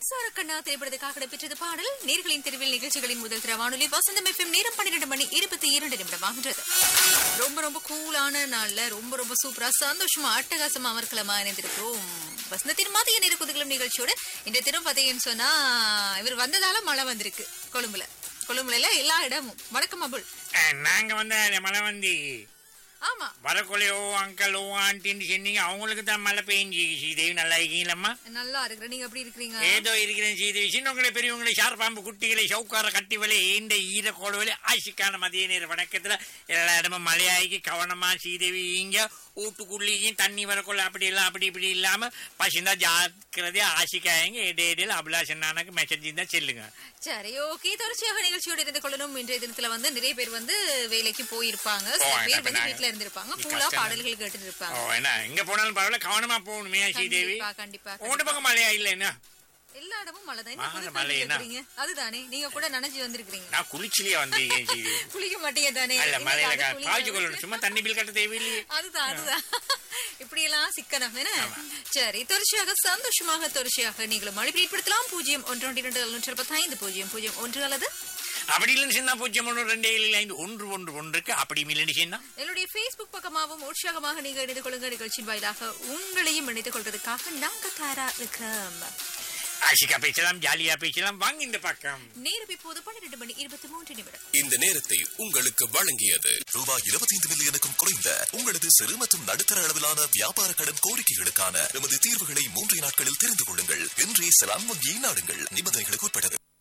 மின்சார கண்ணா திரைப்படத்துக்காக இடம்பெற்றது பாடல் நேர்களின் தெருவில் நிகழ்ச்சிகளின் முதல் திர வானொலி வசந்தம் எஃப்எம் நேரம் பன்னிரண்டு மணி இருபத்தி இரண்டு நிமிடமாகின்றது ரொம்ப ரொம்ப கூலான நாள்ல ரொம்ப ரொம்ப சூப்பரா சந்தோஷமா அட்டகாசமா அமர்க்கலமா இணைந்திருக்கிறோம் வசந்தத்தின் மதிய நேர குதுகலம் நிகழ்ச்சியோட இந்த தினம் பார்த்தீங்கன்னு சொன்னா இவர் வந்ததால மழை வந்திருக்கு கொழும்புல கொழும்புல எல்லா இடமும் வணக்கம் அபுல் அஹ், நாங்க வந்து மழை வந்து ஆமா வரக்குள்ளே ஓ அங்கிள் ஓ ஆண்டின்னு சொன்னீங்க அவங்களுக்கு தான் மழை பெய்ஞ்சி சீதேவி நல்லா இருக்கீங்களம்மா நல்லா இருக்கிற நீங்க எப்படி இருக்கிறீங்க ஏதோ இருக்கிறேன் சீதேவி சின்னவங்களை பெரியவங்களை ஷார்பாம்பு குட்டிகளை சவுக்கார கட்டி வலி இந்த ஈர கோடுவலி ஆசிக்கான மதிய நேர வணக்கத்துல எல்லா இடமும் மழையாகி கவனமா சீதேவி இங்க வீட்டுக்குள்ளேயும் தண்ணி வரக்குள்ள அப்படி எல்லாம் அப்படி இப்படி இல்லாம பசிந்தா ஜாக்கிரதையா ஆசிக்காயங்க இடையிடையில அபிலாஷன் நானக்கு மெசேஜ் தான் செல்லுங்க சரி ஓகே தொடர்ச்சியாக நிகழ்ச்சியோடு இருந்து கொள்ளணும் இன்றைய தினத்துல வந்து நிறைய பேர் வந்து வேலைக்கு போயிருப்பாங்க சில ஓ, பேர் அப்ப வந்து நாங்க- வீட்டுல இருந்திருப்பாங்க நீ பூலா கஷ்டம் பாடல்கள் கேட்டு ஓ இருப்பாங்க என்ன எங்க போனாலும் பரவாயில்ல கவனமா போகணுமே சீதேவி கண்டிப்பா கண்டிப்பா உங்க பக்கம் மழையா இல்ல என்ன எல்லா இடமும் மழை தான் மழை, புது மழை கேள்வி என்ன? கேக்குறீங்க. அதுதானே நீங்க கூட நனைஞ்சு வந்திருக்கீங்க நான் குளிச்சிலேயே வந்திருக்கேன் சீதேவி குளிக்க மாட்டீங்க தானே அல்ல இன்னைக்கு மழையில அது குளிக்க பாய்ச்சி கொள்ளணும் சும்மா தண்ணி பில் கட்ட தேவையில்லையே அதுதான் அதுதான் இப்படி எல்லாம் சிக்கனம் என்ன சரி தொடர்ச்சியாக சந்தோஷமாக தொடர்ச்சியாக நீங்களும் மழை ஏற்படுத்தலாம் பூஜ்ஜியம் ஒன்று ஒன்று இரண்டு எழுநூற்றி ஐந்து பூஜ்ஜியம் பூஜ்ஜியம் ஒன்று அல்லது அப்படி இல்லைன்னு சொன்னா பூஜ்ஜியம் ஒன்று ரெண்டு ஏழு ஐந்து ஒன்று ஒன்று ஒன்றுக்கு அப்படி இல்லைன்னு சொன்னா என்னுடைய Facebook பக்கமாகவும் உற்சாகமாக நீங்க இணைந்து கொள்ளுங்க நிகழ்ச்சியின் வாயிலாக உங்களையும் இணைத்துக் கொள்றதுக்காக நாங்க தயாரா இருக்கிறோம் ஆசிக்கா பேசலாம் ஜாலியா பேசலாம் வாங்க இந்த பக்கம் நேரம் இப்போது பன்னிரண்டு மணி இருபத்தி மூன்று நிமிடம் இந்த நேரத்தை உங்களுக்கு வழங்கியது ரூபாய் 25 மில்லியனுக்கும் குறைந்த உங்களது சிறு மற்றும் நடுத்தர அளவிலான வியாபார கடன் கோரிக்கைகளுக்கான நமது தீர்வுகளை மூன்று நாட்களில் தெரிந்து கொள்ளுங்கள் இன்றே செலான் வங்கியை நாடுங்கள் நிபந்தனைகளுக்கு உட்பட்டது